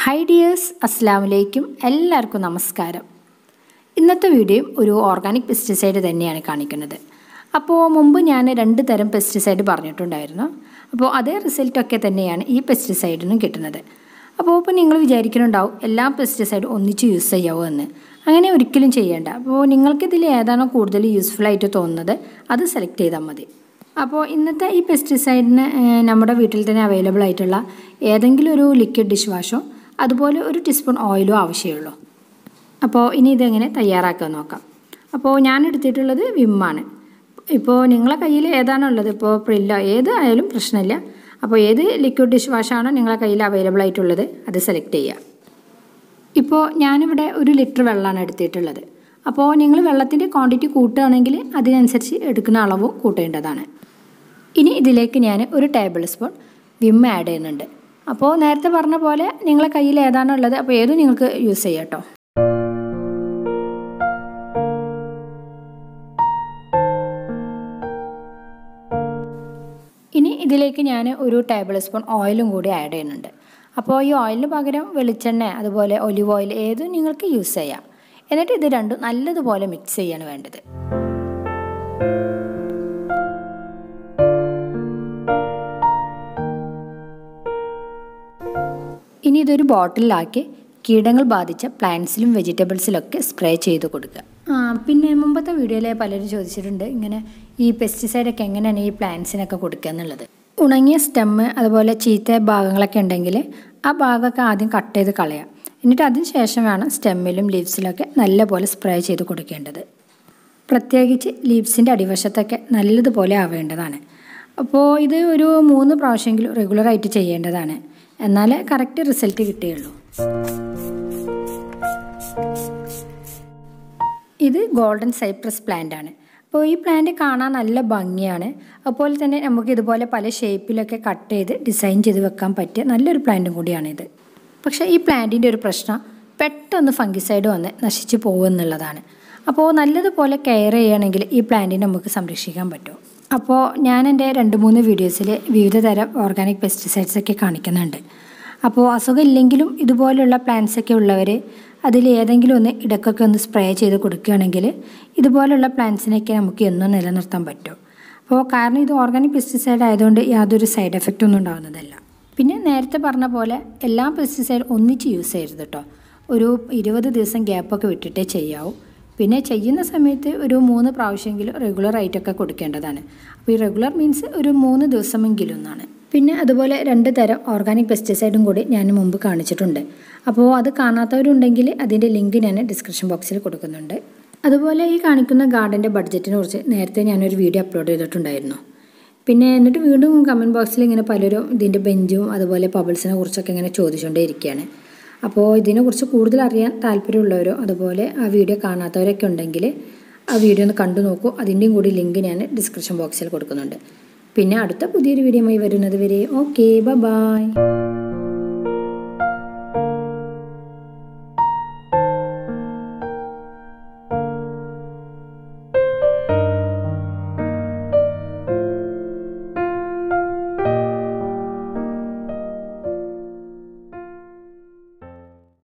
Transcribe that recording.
hi dears അസ്സാം വലൈക്കും എല്ലാവർക്കും നമസ്കാരം ഇന്നത്തെ വീഡിയോ ഒരു ഓർഗാനിക് പെസ്റ്റിസൈഡ് തന്നെയാണ് കാണിക്കുന്നത് അപ്പോൾ മുമ്പ് ഞാൻ രണ്ട് തരം പെസ്റ്റിസൈഡ് പറഞ്ഞിട്ടുണ്ടായിരുന്നു അപ്പോൾ അതേ റിസൾട്ടൊക്കെ തന്നെയാണ് ഈ പെസ്റ്റിസൈഡിനും കിട്ടുന്നത് അപ്പോൾ ഇപ്പോൾ നിങ്ങൾ വിചാരിക്കുന്നുണ്ടാവും എല്ലാ പെസ്റ്റിസൈഡും ഒന്നിച്ച് യൂസ് ചെയ്യാവോ എന്ന് അങ്ങനെ ഒരിക്കലും ചെയ്യേണ്ട അപ്പോൾ നിങ്ങൾക്കിതിൽ ഏതാണോ കൂടുതൽ യൂസ്ഫുൾ ആയിട്ട് തോന്നുന്നത് അത് സെലക്ട് ചെയ്താൽ മതി അപ്പോൾ ഇന്നത്തെ ഈ പെസ്റ്റിസൈഡിന് നമ്മുടെ വീട്ടിൽ തന്നെ അവൈലബിൾ ആയിട്ടുള്ള ഏതെങ്കിലും ഒരു ലിക്വിഡ് ഡിഷ് വാഷോ അതുപോലെ ഒരു ടീസ്പൂൺ ഓയിലോ ആവശ്യമുള്ളൂ അപ്പോൾ ഇനി ഇതെങ്ങനെ തയ്യാറാക്കാൻ നോക്കാം അപ്പോൾ ഞാൻ എടുത്തിട്ടുള്ളത് വിമ്മാണ് ഇപ്പോൾ നിങ്ങളെ കയ്യിൽ ഏതാണോ ഉള്ളത് ഇപ്പോൾ പ്രില്ലോ ഏത് ആയാലും പ്രശ്നമില്ല അപ്പോൾ ഏത് ലിക്വിഡ് ഡിഷ് വാഷാണോ നിങ്ങളെ കയ്യിൽ അവൈലബിൾ ആയിട്ടുള്ളത് അത് സെലക്ട് ചെയ്യുക ഇപ്പോൾ ഞാനിവിടെ ഒരു ലിറ്റർ വെള്ളമാണ് എടുത്തിട്ടുള്ളത് അപ്പോൾ നിങ്ങൾ വെള്ളത്തിൻ്റെ ക്വാണ്ടിറ്റി കൂട്ടുകയാണെങ്കിൽ അതിനനുസരിച്ച് എടുക്കുന്ന അളവും കൂട്ടേണ്ടതാണ് ഇനി ഇതിലേക്ക് ഞാൻ ഒരു ടേബിൾ സ്പൂൺ വിം ആഡ് ചെയ്യുന്നുണ്ട് അപ്പോൾ നേരത്തെ പറഞ്ഞ പോലെ നിങ്ങളെ കയ്യിൽ ഏതാണോ ഉള്ളത് അപ്പോൾ ഏതും നിങ്ങൾക്ക് യൂസ് ചെയ്യാം കേട്ടോ ഇനി ഇതിലേക്ക് ഞാൻ ഒരു ടേബിൾ സ്പൂൺ ഓയിലും കൂടി ആഡ് ചെയ്യുന്നുണ്ട് അപ്പോൾ ഈ ഓയിലിന് പകരം വെളിച്ചെണ്ണ അതുപോലെ ഒലിവ് ഓയിൽ ഏതും നിങ്ങൾക്ക് യൂസ് ചെയ്യാം എന്നിട്ട് ഇത് രണ്ടും നല്ലതുപോലെ മിക്സ് ചെയ്യാണ് വേണ്ടത് ഇനി ഇതൊരു ബോട്ടിലാക്കി കീടങ്ങൾ ബാധിച്ച പ്ലാന്റ്സിലും വെജിറ്റബിൾസിലൊക്കെ സ്പ്രേ ചെയ്ത് കൊടുക്കുക ആ പിന്നെ മുമ്പത്തെ വീഡിയോയിലെ പലരും ചോദിച്ചിട്ടുണ്ട് ഇങ്ങനെ ഈ പെസ്റ്റിസൈഡൊക്കെ എങ്ങനെയാണ് ഈ പ്ലാന്റ്സിനൊക്കെ കൊടുക്കുക എന്നുള്ളത് ഉണങ്ങിയ സ്റ്റെമ്മ് അതുപോലെ ചീത്ത ഭാഗങ്ങളൊക്കെ ഉണ്ടെങ്കിൽ ആ ഭാഗമൊക്കെ ആദ്യം കട്ട് ചെയ്ത് കളയാം എന്നിട്ട് അതിന് ശേഷം വേണം സ്റ്റെമ്മിലും ലീവ്സിലൊക്കെ നല്ലപോലെ സ്പ്രേ ചെയ്ത് കൊടുക്കേണ്ടത് പ്രത്യേകിച്ച് ലീവ്സിൻ്റെ അടിവശത്തൊക്കെ നല്ലതുപോലെ ആവേണ്ടതാണ് അപ്പോൾ ഇത് ഒരു മൂന്ന് പ്രാവശ്യമെങ്കിലും റെഗുലറായിട്ട് ചെയ്യേണ്ടതാണ് എന്നാലേ കറക്റ്റ് റിസൾട്ട് കിട്ടുകയുള്ളൂ ഇത് ഗോൾഡൻ സൈപ്രസ് പ്ലാന്റ് ആണ് അപ്പോൾ ഈ പ്ലാന്റ് കാണാൻ നല്ല ഭംഗിയാണ് അതുപോലെ തന്നെ നമുക്ക് ഇതുപോലെ പല ഷേപ്പിലൊക്കെ കട്ട് ചെയ്ത് ഡിസൈൻ ചെയ്ത് വെക്കാൻ പറ്റിയ നല്ലൊരു പ്ലാന്റും കൂടിയാണിത് പക്ഷേ ഈ പ്ലാന്റിൻ്റെ ഒരു പ്രശ്നം പെട്ടെന്ന് ഫംഗിസൈഡ് വന്ന് നശിച്ചു പോകുമെന്നുള്ളതാണ് അപ്പോൾ നല്ലതുപോലെ കെയർ ചെയ്യുകയാണെങ്കിൽ ഈ പ്ലാന്റിനെ നമുക്ക് സംരക്ഷിക്കാൻ പറ്റും അപ്പോൾ ഞാൻ എൻ്റെ രണ്ട് മൂന്ന് വീഡിയോസിൽ വിവിധ തരം ഓർഗാനിക് പെസ്റ്റിസൈഡ്സ് ഒക്കെ കാണിക്കുന്നുണ്ട് അപ്പോൾ അസുഖം ഇല്ലെങ്കിലും ഇതുപോലുള്ള പ്ലാന്റ്സ് ഒക്കെ ഉള്ളവർ അതിൽ ഏതെങ്കിലും ഒന്ന് ഇടയ്ക്കൊക്കെ ഒന്ന് സ്പ്രേ ചെയ്ത് കൊടുക്കുകയാണെങ്കിൽ ഇതുപോലുള്ള പ്ലാന്റ്സിനൊക്കെ നമുക്ക് എന്നും നിലനിർത്താൻ പറ്റും അപ്പോൾ കാരണം ഇത് ഓർഗാനിക് പെസ്റ്റിസൈഡ് ആയതുകൊണ്ട് യാതൊരു സൈഡ് എഫക്റ്റ് ഒന്നും ഉണ്ടാകുന്നതല്ല പിന്നെ നേരത്തെ പറഞ്ഞ പോലെ എല്ലാ പെസ്റ്റിസൈഡ് ഒന്നിച്ച് യൂസ് ചെയ്യരുത് കേട്ടോ ഒരു ഇരുപത് ദിവസം ഗ്യാപ്പൊക്കെ വിട്ടിട്ടേ ചെയ്യാവൂ പിന്നെ ചെയ്യുന്ന സമയത്ത് ഒരു മൂന്ന് പ്രാവശ്യമെങ്കിലും റെഗുലർ ആയിട്ടൊക്കെ കൊടുക്കേണ്ടതാണ് അപ്പോൾ ഈ റെഗുലർ മീൻസ് ഒരു മൂന്ന് ദിവസമെങ്കിലും എന്നാണ് പിന്നെ അതുപോലെ രണ്ട് തരം ഓർഗാനിക് പെസ്റ്റിസൈഡും കൂടി ഞാൻ മുമ്പ് കാണിച്ചിട്ടുണ്ട് അപ്പോൾ അത് കാണാത്തവരുണ്ടെങ്കിൽ അതിൻ്റെ ലിങ്ക് ഞാൻ ഡിസ്ക്രിപ്ഷൻ ബോക്സിൽ കൊടുക്കുന്നുണ്ട് അതുപോലെ ഈ കാണിക്കുന്ന ഗാർഡൻ്റെ ബഡ്ജറ്റിനെ കുറിച്ച് നേരത്തെ ഞാനൊരു വീഡിയോ അപ്ലോഡ് ചെയ്തിട്ടുണ്ടായിരുന്നു പിന്നെ എന്നിട്ട് വീണ്ടും കമൻറ്റ് ബോക്സിൽ ഇങ്ങനെ പലരും ഇതിൻ്റെ ബെഞ്ചും അതുപോലെ പബിൾസിനെ കുറിച്ചൊക്കെ ഇങ്ങനെ ചോദിച്ചുകൊണ്ടേ ഇരിക്കുകയാണ് അപ്പോൾ ഇതിനെക്കുറിച്ച് കൂടുതൽ അറിയാൻ താല്പര്യമുള്ളവരോ അതുപോലെ ആ വീഡിയോ കാണാത്തവരൊക്കെ ഉണ്ടെങ്കിൽ ആ വീഡിയോ ഒന്ന് കണ്ടു നോക്കൂ അതിൻ്റെയും കൂടി ലിങ്ക് ഞാൻ ഡിസ്ക്രിപ്ഷൻ ബോക്സിൽ കൊടുക്കുന്നുണ്ട് പിന്നെ അടുത്ത പുതിയൊരു വീഡിയോയുമായി വരുന്നത് വരെ ഓക്കെ ബൈ